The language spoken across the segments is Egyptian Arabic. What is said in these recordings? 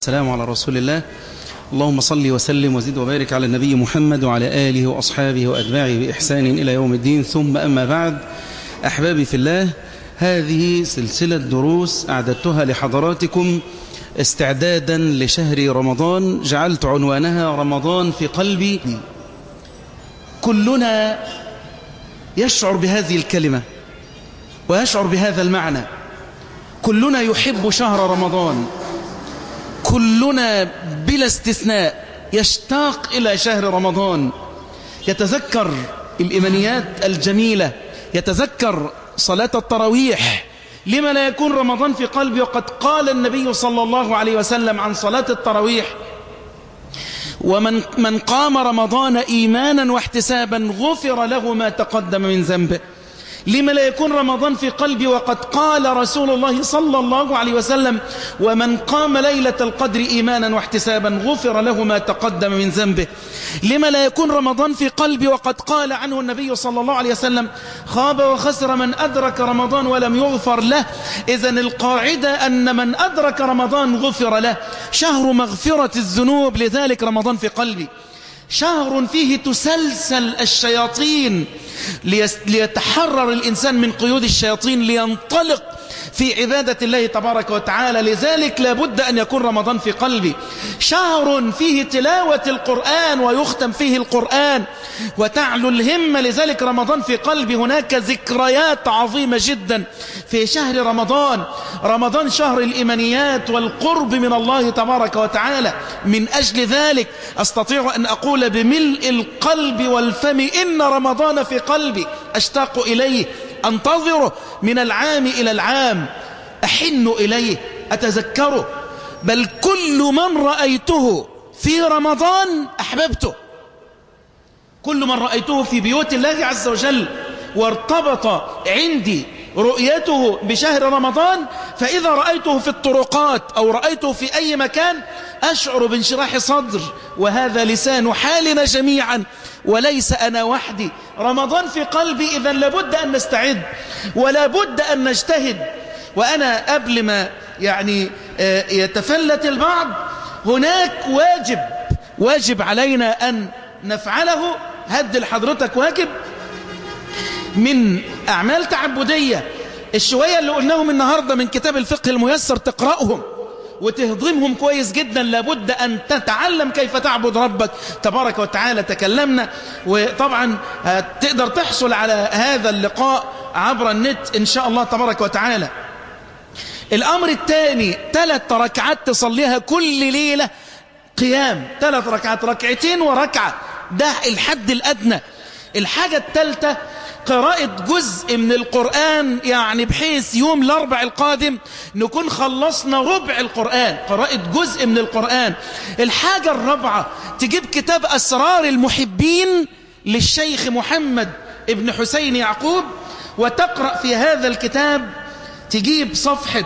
السلام على رسول الله اللهم صل وسلم وزد وبارك على النبي محمد وعلى آله وأصحابه وأتباعه بإحسان إلى يوم الدين ثم أما بعد أحبابي في الله هذه سلسلة دروس أعددتها لحضراتكم استعدادا لشهر رمضان جعلت عنوانها رمضان في قلبي كلنا يشعر بهذه الكلمة ويشعر بهذا المعنى كلنا يحب شهر رمضان كلنا بلا استثناء يشتاق إلى شهر رمضان يتذكر الإيمانيات الجميلة يتذكر صلاة التراويح لما لا يكون رمضان في قلبي وقد قال النبي صلى الله عليه وسلم عن صلاة التراويح ومن من قام رمضان إيمانا واحتسابا غفر له ما تقدم من ذنبه لما لا يكون رمضان في قلبي وقد قال رسول الله صلى الله عليه وسلم ومن قام ليلة القدر إيمانا واحتسابا غفر له ما تقدم من ذنبه لما لا يكون رمضان في قلبي وقد قال عنه النبي صلى الله عليه وسلم خاب وخسر من أدرك رمضان ولم يغفر له إذا القاعدة أن من أدرك رمضان غفر له شهر مغفرة الذنوب لذلك رمضان في قلبي شهر فيه تسلسل الشياطين ليتحرر الإنسان من قيود الشياطين لينطلق في عبادة الله تبارك وتعالى لذلك لابد أن يكون رمضان في قلبي شهر فيه تلاوة القرآن ويختم فيه القرآن وتعلو الهمة لذلك رمضان في قلبي هناك ذكريات عظيمة جدا في شهر رمضان رمضان شهر الإيمانيات والقرب من الله تبارك وتعالى من أجل ذلك أستطيع أن أقول بملء القلب والفم إن رمضان في قلبي أشتاق إليه أنتظره من العام إلى العام أحن إليه أتذكره بل كل من رأيته في رمضان أحببته كل من رأيته في بيوت الله عز وجل وارتبط عندي رؤيته بشهر رمضان فإذا رأيته في الطرقات أو رأيته في أي مكان أشعر بانشراح صدر وهذا لسان حالنا جميعا وليس أنا وحدي رمضان في قلبي إذا لابد أن نستعد ولا بد أن نجتهد وأنا قبل ما يعني يتفلت البعض هناك واجب واجب علينا أن نفعله هد لحضرتك واجب من أعمال تعبدية الشوية اللي قلناهم النهاردة من كتاب الفقه الميسر تقرأهم وتهضمهم كويس جدا لابد أن تتعلم كيف تعبد ربك تبارك وتعالى تكلمنا وطبعا تقدر تحصل على هذا اللقاء عبر النت إن شاء الله تبارك وتعالى الأمر الثاني ثلاث ركعات تصليها كل ليلة قيام ثلاث ركعات ركعتين وركعة ده الحد الأدنى الحاجة الثالثة قراءة جزء من القرآن يعني بحيث يوم الأربع القادم نكون خلصنا ربع القرآن قراءة جزء من القرآن الحاجة الرابعة تجيب كتاب أسرار المحبين للشيخ محمد ابن حسين يعقوب وتقرأ في هذا الكتاب تجيب صفحة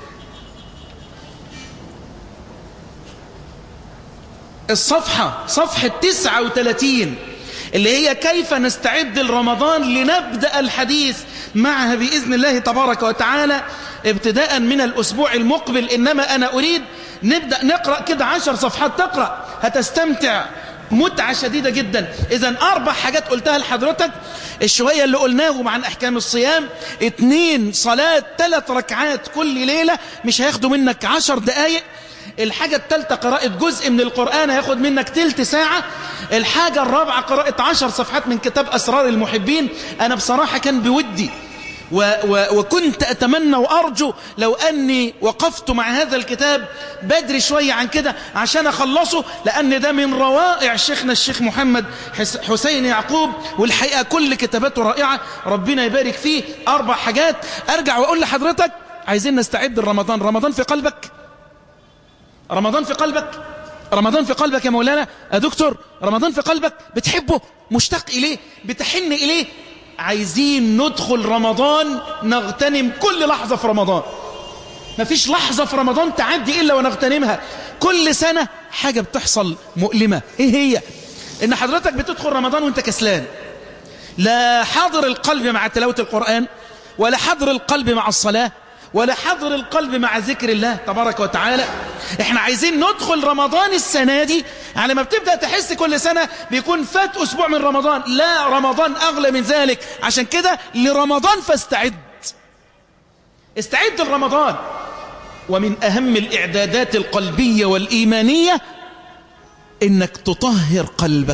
الصفحة صفحة 39 اللي هي كيف نستعد لرمضان لنبدأ الحديث معها بإذن الله تبارك وتعالى ابتداء من الأسبوع المقبل إنما أنا أريد نبدأ نقرأ كده عشر صفحات تقرأ هتستمتع متعة شديدة جدا إذا أربع حاجات قلتها لحضرتك الشوية اللي قلناهم عن أحكام الصيام اتنين صلاة ثلاث ركعات كل ليلة مش هياخدوا منك عشر دقايق الحاجة الثالثة قراءة جزء من القرآن هياخد منك تلت ساعة الحاجة الرابعة قراءة عشر صفحات من كتاب أسرار المحبين أنا بصراحة كان بودي و و وكنت أتمنى وأرجو لو أني وقفت مع هذا الكتاب بدري شوية عن كده عشان أخلصه لأن ده من روائع شيخنا الشيخ محمد حسين يعقوب والحقيقة كل كتاباته رائعة ربنا يبارك فيه أربع حاجات أرجع وأقول لحضرتك عايزين نستعد لرمضان رمضان في قلبك رمضان في قلبك رمضان في قلبك يا مولانا يا دكتور رمضان في قلبك بتحبه مشتاق إليه بتحن إليه عايزين ندخل رمضان نغتنم كل لحظة في رمضان مفيش لحظة في رمضان تعدي إلا ونغتنمها كل سنة حاجة بتحصل مؤلمة إيه هي إن حضرتك بتدخل رمضان وانت كسلان لا حاضر القلب مع تلاوة القرآن ولا حضر القلب مع الصلاة ولا حضر القلب مع ذكر الله تبارك وتعالى احنا عايزين ندخل رمضان السنة دي على ما بتبدأ تحس كل سنة بيكون فات أسبوع من رمضان لا رمضان أغلى من ذلك عشان كده لرمضان فاستعد استعد لرمضان ومن أهم الإعدادات القلبية والإيمانية إنك تطهر قلبك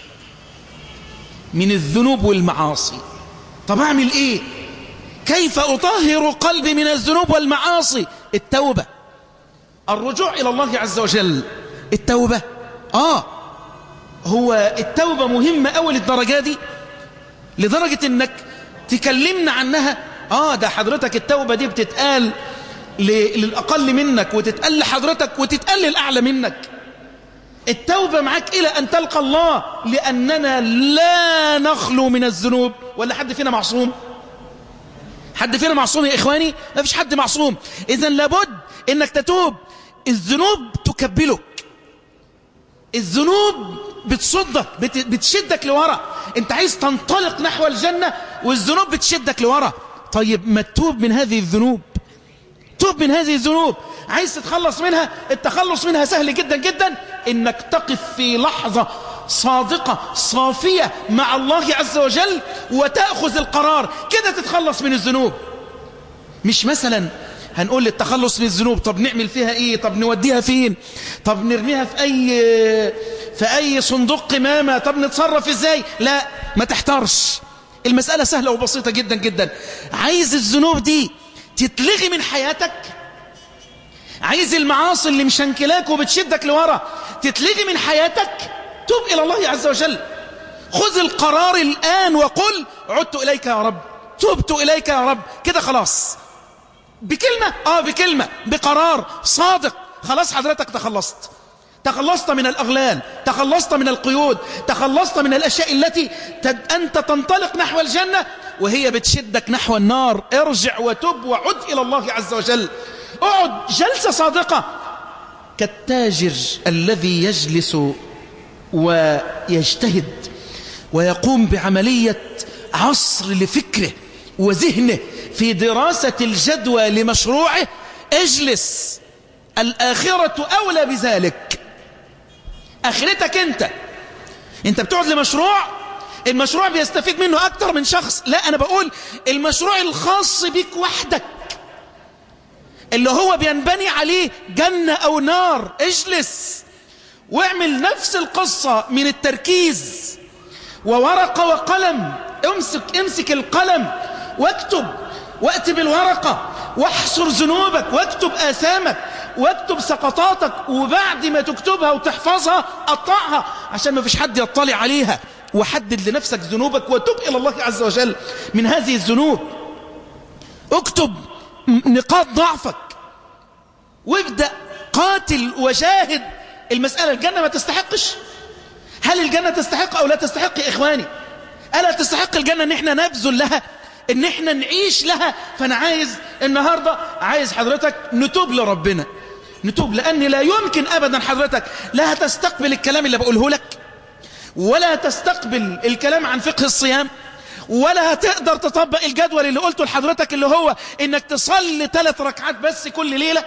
من الذنوب والمعاصي طب أعمل إيه كيف أطهر قلبي من الذنوب والمعاصي التوبة الرجوع إلى الله عز وجل التوبة آه هو التوبة مهمة أول الدرجة دي لدرجة أنك تكلمنا عنها آه ده حضرتك التوبة دي بتتقال للأقل منك وتتقال لحضرتك وتتقال للأعلى منك التوبة معك إلى أن تلقى الله لأننا لا نخلو من الذنوب ولا حد فينا معصوم حد فينا معصوم يا إخواني ما فيش حد معصوم إذا لابد إنك تتوب الذنوب تكبلك الذنوب بتصدك بتشدك لورا انت عايز تنطلق نحو الجنة والذنوب بتشدك لورا طيب ما تتوب من هذه الذنوب توب من هذه الذنوب عايز تتخلص منها التخلص منها سهل جدا جدا انك تقف في لحظة صادقة صافية مع الله عز وجل وتأخذ القرار كده تتخلص من الذنوب مش مثلا هنقول للتخلص من الذنوب طب نعمل فيها ايه طب نوديها فين طب نرميها في اي في اي صندوق قمامة طب نتصرف ازاي لا ما تحترش المسألة سهلة وبسيطة جدا جدا عايز الذنوب دي تتلغي من حياتك عايز المعاصي اللي مشنكلاك وبتشدك لورا تتلغي من حياتك توب إلى الله عز وجل خذ القرار الآن وقل عدت إليك يا رب تبت إليك يا رب كده خلاص بكلمة آه بكلمة بقرار صادق خلاص حضرتك تخلصت تخلصت من الأغلال تخلصت من القيود تخلصت من الأشياء التي تد أنت تنطلق نحو الجنة وهي بتشدك نحو النار ارجع وتب وعد إلى الله عز وجل اقعد جلسة صادقة كالتاجر الذي يجلس ويجتهد ويقوم بعملية عصر لفكره وذهنه في دراسة الجدوى لمشروعه اجلس الآخرة أولى بذلك آخرتك أنت أنت بتقعد لمشروع المشروع بيستفيد منه أكتر من شخص لا أنا بقول المشروع الخاص بك وحدك اللي هو بينبني عليه جنة أو نار اجلس واعمل نفس القصة من التركيز وورقة وقلم امسك امسك القلم واكتب واكتب الورقة واحصر ذنوبك واكتب آثامك واكتب سقطاتك وبعد ما تكتبها وتحفظها قطعها عشان ما فيش حد يطلع عليها وحدد لنفسك ذنوبك وتب إلى الله عز وجل من هذه الذنوب اكتب نقاط ضعفك وابدأ قاتل وجاهد المسألة الجنة ما تستحقش هل الجنة تستحق أو لا تستحق يا إخواني ألا تستحق الجنة ان احنا نبذل لها ان احنا نعيش لها فانا عايز النهاردة عايز حضرتك نتوب لربنا نتوب لأن لا يمكن أبدا حضرتك لا تستقبل الكلام اللي بقوله لك ولا تستقبل الكلام عن فقه الصيام ولا هتقدر تطبق الجدول اللي قلته لحضرتك اللي هو انك تصلي ثلاث ركعات بس كل ليلة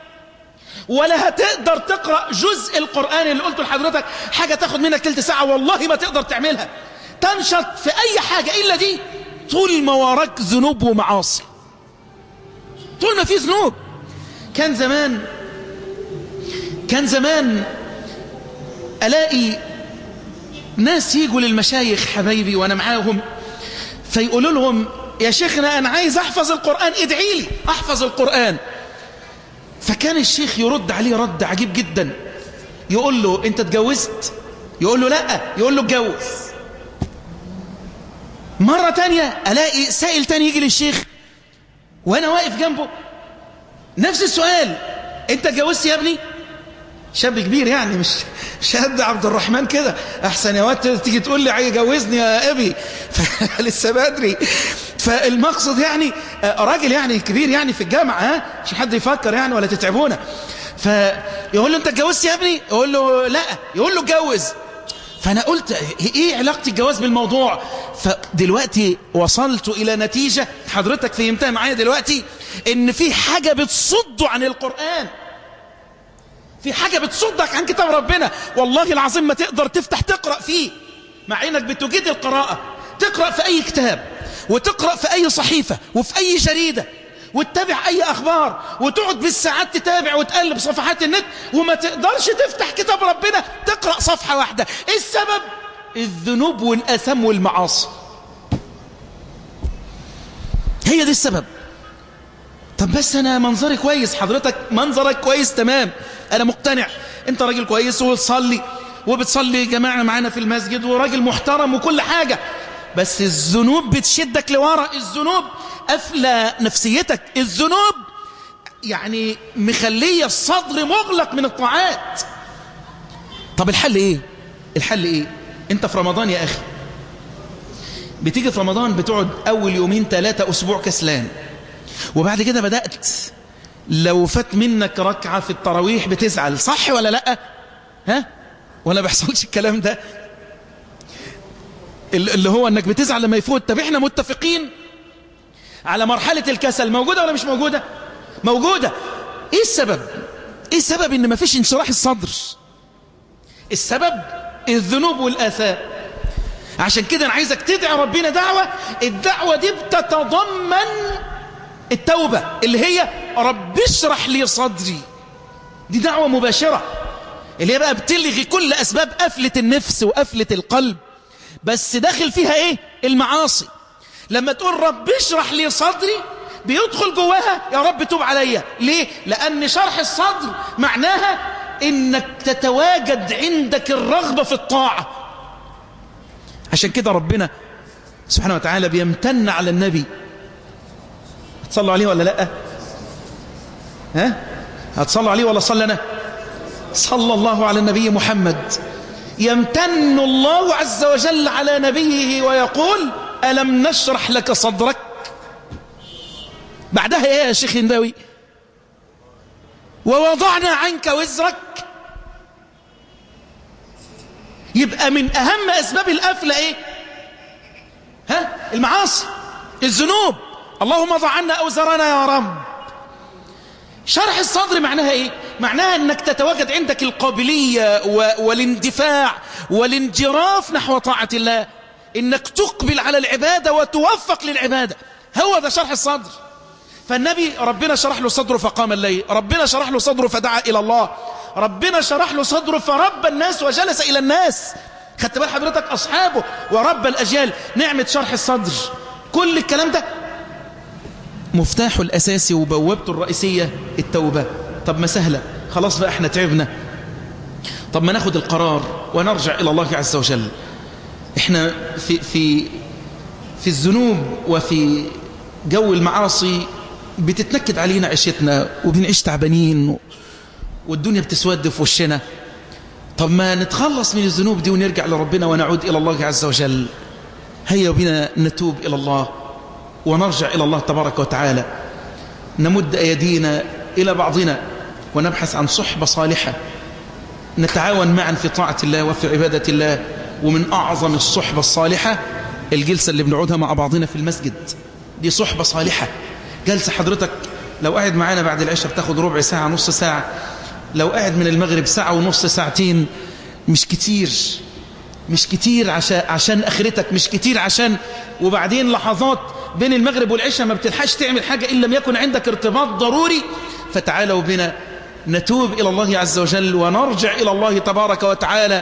ولا هتقدر تقرأ جزء القرآن اللي قلته لحضرتك حاجة تاخد منك تلت ساعة والله ما تقدر تعملها تنشط في أي حاجة إلا دي طول ما وراك ذنوب ومعاصي طول ما في ذنوب كان زمان كان زمان ألاقي ناس يجوا للمشايخ حبايبي وأنا معاهم فيقولوا لهم يا شيخنا أنا عايز أحفظ القرآن ادعي لي أحفظ القرآن فكان الشيخ يرد عليه رد عجيب جدا يقول له أنت اتجوزت يقول له لا يقول له اتجوز مرة تانية ألاقي سائل تاني يجي للشيخ وأنا واقف جنبه نفس السؤال أنت اتجوزت يا ابني شاب كبير يعني مش شاب عبد الرحمن كده احسن يا واد تيجي تقول لي عايز جوزني يا ابي لسه بدري فالمقصد يعني راجل يعني كبير يعني في الجامعه ها مش حد يفكر يعني ولا تتعبونا فيقول له انت اتجوزت يا ابني يقول له لا يقول له اتجوز فانا قلت ايه علاقه الجواز بالموضوع فدلوقتي وصلت الى نتيجه حضرتك فهمتها معايا دلوقتي ان في حاجة بتصده عن القرآن في حاجة بتصدك عن كتاب ربنا والله العظيم ما تقدر تفتح تقرأ فيه مع انك بتجيد القراءة تقرأ في اي كتاب وتقرأ في اي صحيفة وفي اي جريدة وتتابع اي اخبار وتقعد بالساعات تتابع وتقلب صفحات النت وما تقدرش تفتح كتاب ربنا تقرأ صفحة واحدة ايه السبب الذنوب والاثام والمعاصي هي دي السبب طب بس انا منظري كويس حضرتك منظرك كويس تمام انا مقتنع انت راجل كويس وتصلي وبتصلي جماعة معانا في المسجد وراجل محترم وكل حاجة بس الذنوب بتشدك لورا الذنوب قافله نفسيتك الذنوب يعني مخلية الصدر مغلق من الطاعات طب الحل ايه الحل ايه انت في رمضان يا اخي بتيجي في رمضان بتقعد اول يومين ثلاثة اسبوع كسلان وبعد كده بدأت لو فات منك ركعة في التراويح بتزعل صح ولا لا ها ولا بيحصلش الكلام ده اللي هو انك بتزعل لما يفوت طب احنا متفقين على مرحلة الكسل موجودة ولا مش موجودة موجودة ايه السبب ايه السبب ان مفيش انشراح الصدر السبب الذنوب والآثام عشان كده انا عايزك تدعي ربنا دعوة الدعوة دي بتتضمن التوبة اللي هي رب اشرح لي صدري دي دعوة مباشرة اللي هي بقى بتلغي كل أسباب قفلة النفس وقفلة القلب بس داخل فيها ايه المعاصي لما تقول رب اشرح لي صدري بيدخل جواها يا رب توب عليا ليه لأن شرح الصدر معناها انك تتواجد عندك الرغبة في الطاعة عشان كده ربنا سبحانه وتعالى بيمتن على النبي هتصلوا عليه ولا لا ها هتصلوا عليه ولا صلى انا صلى الله على النبي محمد يمتن الله عز وجل على نبيه ويقول ألم نشرح لك صدرك بعدها ايه يا شيخ النبوي ووضعنا عنك وزرك يبقى من أهم أسباب القفلة إيه ها المعاصي الذنوب اللهم ضع عنا أوزرنا يا رب شرح الصدر معناها إيه معناها أنك تتواجد عندك القابلية والاندفاع والانجراف نحو طاعة الله إنك تقبل على العبادة وتوفق للعبادة هو ده شرح الصدر فالنبي ربنا شرح له صدره فقام الليل ربنا شرح له صدره فدعا إلى الله ربنا شرح له صدره فرب الناس وجلس إلى الناس خدت بال حضرتك أصحابه ورب الأجيال نعمة شرح الصدر كل الكلام ده مفتاحه الأساسي وبوابته الرئيسية التوبة طب ما سهلة خلاص بقى احنا تعبنا طب ما ناخد القرار ونرجع إلى الله عز وجل احنا في, في, في الذنوب وفي جو المعاصي بتتنكد علينا عيشتنا وبنعيش تعبانين والدنيا بتسود في وشنا طب ما نتخلص من الذنوب دي ونرجع لربنا ونعود إلى الله عز وجل هيا بنا نتوب إلى الله ونرجع إلى الله تبارك وتعالى نمد أيدينا إلى بعضنا ونبحث عن صحبة صالحة نتعاون معا في طاعة الله وفي عبادة الله ومن أعظم الصحبة الصالحة الجلسة اللي بنقعدها مع بعضنا في المسجد دي صحبة صالحة جلسة حضرتك لو قاعد معانا بعد العشاء بتاخد ربع ساعة نص ساعة لو قاعد من المغرب ساعة ونص ساعتين مش كتير مش كتير عشان, عشان اخرتك مش كتير عشان وبعدين لحظات بين المغرب والعشاء ما بتلحقش تعمل حاجة إن لم يكن عندك ارتباط ضروري فتعالوا بنا نتوب إلى الله عز وجل ونرجع إلى الله تبارك وتعالى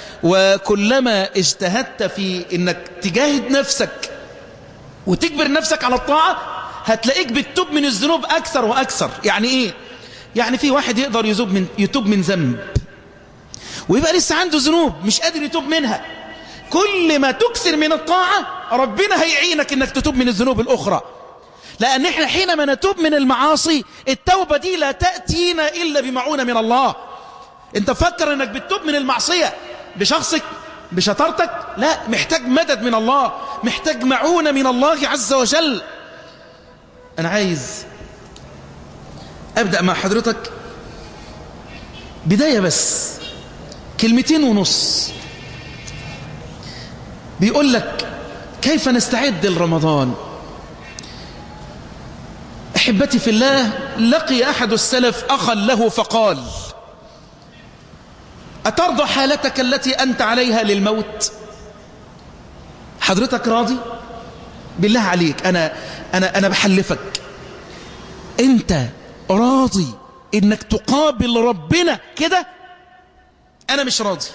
وكلما اجتهدت في انك تجاهد نفسك وتجبر نفسك على الطاعة هتلاقيك بتتوب من الذنوب أكثر وأكثر يعني إيه؟ يعني في واحد يقدر يتوب من, يتوب من ذنب ويبقى لسه عنده ذنوب مش قادر يتوب منها كل ما تكثر من الطاعة ربنا هيعينك انك تتوب من الذنوب الأخرى لأن احنا حينما نتوب من المعاصي التوبة دي لا تأتينا إلا بمعونة من الله انت فكر انك بتتوب من المعصية بشخصك بشطارتك لا محتاج مدد من الله محتاج معونة من الله عز وجل أنا عايز أبدأ مع حضرتك بداية بس كلمتين ونص بيقول لك كيف نستعد لرمضان أحبتي في الله لقي أحد السلف أخا له فقال أترضى حالتك التي أنت عليها للموت حضرتك راضي بالله عليك أنا, أنا, أنا بحلفك أنت راضي إنك تقابل ربنا كده أنا مش راضي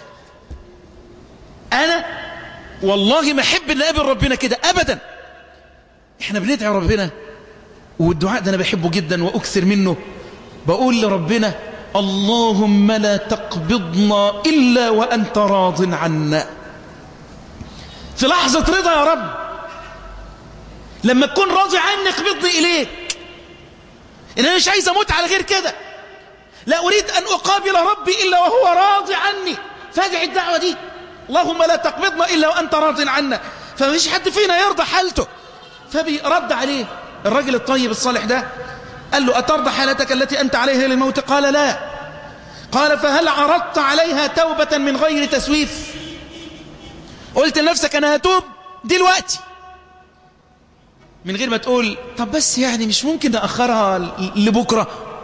أنا والله ما أحب أن أقابل ربنا كده أبدا إحنا بندعي ربنا والدعاء ده أنا بحبه جدا وأكثر منه بقول لربنا اللهم لا تقبضنا إلا وأنت راض عنا في لحظة رضا يا رب لما تكون راضي عني اقبضني إليك إن أنا مش عايز أموت على غير كده لا أريد أن أقابل ربي إلا وهو راضي عني فادع الدعوة دي اللهم لا تقبضنا إلا وأنت راض عنا فمش حد فينا يرضى حالته فبيرد عليه الرجل الطيب الصالح ده قال له أترضى حالتك التي أنت عليها للموت قال لا قال فهل عرضت عليها توبة من غير تسويف قلت لنفسك أنا هتوب دلوقتي من غير ما تقول طب بس يعني مش ممكن أخرها لبكرة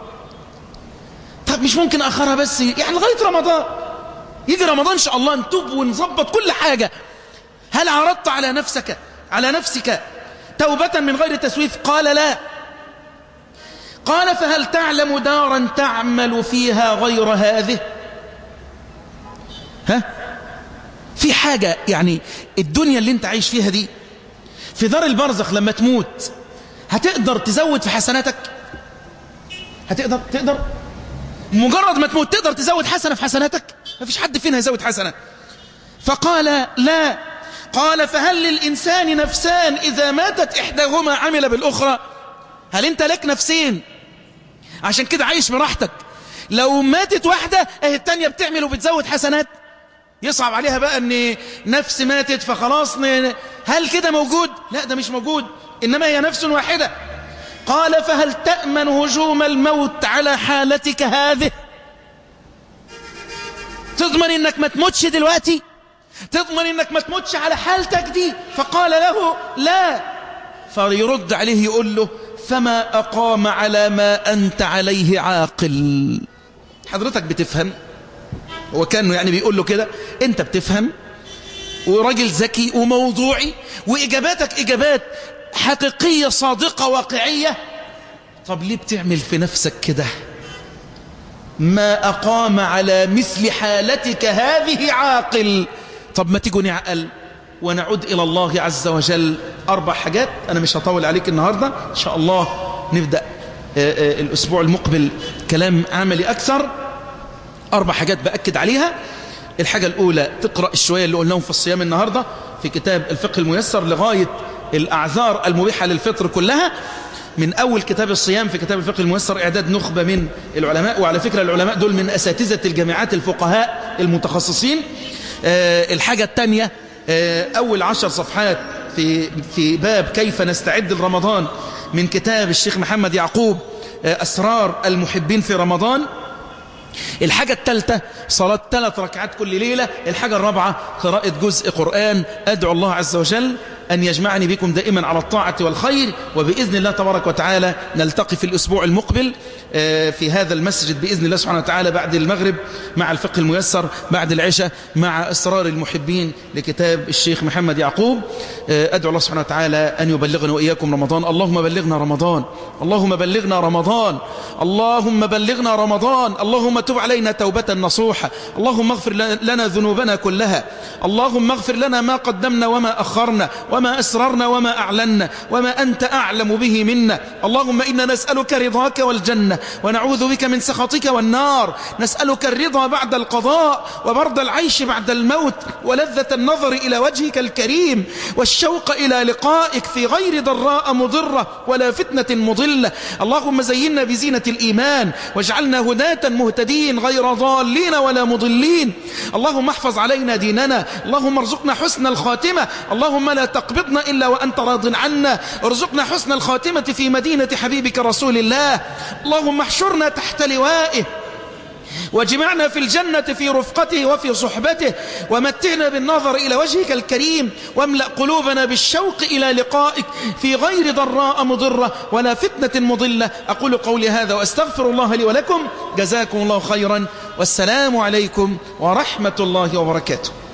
طب مش ممكن أخرها بس يعني لغاية رمضان يجي رمضان إن شاء الله نتوب ونظبط كل حاجة هل عرضت على نفسك على نفسك توبة من غير تسويف قال لا قال فهل تعلم دارا تعمل فيها غير هذه ها في حاجة يعني الدنيا اللي انت عايش فيها دي في دار البرزخ لما تموت هتقدر تزود في حسناتك هتقدر تقدر مجرد ما تموت تقدر تزود حسنة في حسناتك ما فيش حد فينا يزود حسنة فقال لا قال فهل للإنسان نفسان إذا ماتت إحداهما عمل بالأخرى هل أنت لك نفسين عشان كده عايش براحتك لو ماتت واحدة اهي التانية بتعمل وبتزود حسنات يصعب عليها بقى ان نفس ماتت فخلاص هل كده موجود لا ده مش موجود انما هي نفس واحدة قال فهل تأمن هجوم الموت على حالتك هذه تضمن انك ما تموتش دلوقتي تضمن انك ما تموتش على حالتك دي فقال له لا فيرد عليه يقول له فما أقام على ما أنت عليه عاقل حضرتك بتفهم هو كانه يعني بيقول له كده أنت بتفهم وراجل ذكي وموضوعي وإجاباتك إجابات حقيقية صادقة واقعية طب ليه بتعمل في نفسك كده ما أقام على مثل حالتك هذه عاقل طب ما تيجوا نعقل ونعود إلى الله عز وجل أربع حاجات أنا مش هطول عليك النهاردة إن شاء الله نبدأ الأسبوع المقبل كلام عملي أكثر أربع حاجات بأكد عليها الحاجة الأولى تقرأ الشوية اللي قلناهم في الصيام النهاردة في كتاب الفقه الميسر لغاية الأعذار المبيحة للفطر كلها من أول كتاب الصيام في كتاب الفقه الميسر إعداد نخبة من العلماء وعلى فكرة العلماء دول من أساتذة الجامعات الفقهاء المتخصصين الحاجة الثانية أول عشر صفحات في, في باب كيف نستعد لرمضان من كتاب الشيخ محمد يعقوب أسرار المحبين في رمضان الحاجة الثالثة صلاة ثلاث ركعات كل ليلة الحاجة الرابعة قراءة جزء قرآن أدعو الله عز وجل أن يجمعني بكم دائما على الطاعة والخير وبإذن الله تبارك وتعالى نلتقي في الأسبوع المقبل في هذا المسجد بإذن الله سبحانه وتعالى بعد المغرب مع الفقه الميسر بعد العشاء مع أسرار المحبين لكتاب الشيخ محمد يعقوب أدعو الله سبحانه وتعالى أن يبلغنا وإياكم رمضان اللهم بلغنا رمضان اللهم بلغنا رمضان اللهم بلغنا رمضان اللهم تب علينا توبة نصوحة اللهم اغفر لنا ذنوبنا كلها اللهم اغفر لنا ما قدمنا وما أخرنا وما أسررنا وما أعلنا وما أنت أعلم به منا اللهم إنا نسألك رضاك والجنة ونعوذ بك من سخطك والنار نسألك الرضا بعد القضاء وبرد العيش بعد الموت ولذة النظر إلى وجهك الكريم والشوق إلى لقائك في غير ضراء مضرة ولا فتنة مضلة اللهم زينا بزينة الإيمان واجعلنا هداة مهتدين غير ضالين ولا مضلين اللهم احفظ علينا ديننا اللهم ارزقنا حسن الخاتمة اللهم لا تقبضنا إلا وأنت راض عنا ارزقنا حسن الخاتمة في مدينة حبيبك رسول الله اللهم احشرنا تحت لوائه واجمعنا في الجنة في رفقته وفي صحبته ومتعنا بالنظر إلى وجهك الكريم واملأ قلوبنا بالشوق إلى لقائك في غير ضراء مضرة ولا فتنة مضلة أقول قولي هذا وأستغفر الله لي ولكم جزاكم الله خيرا والسلام عليكم ورحمة الله وبركاته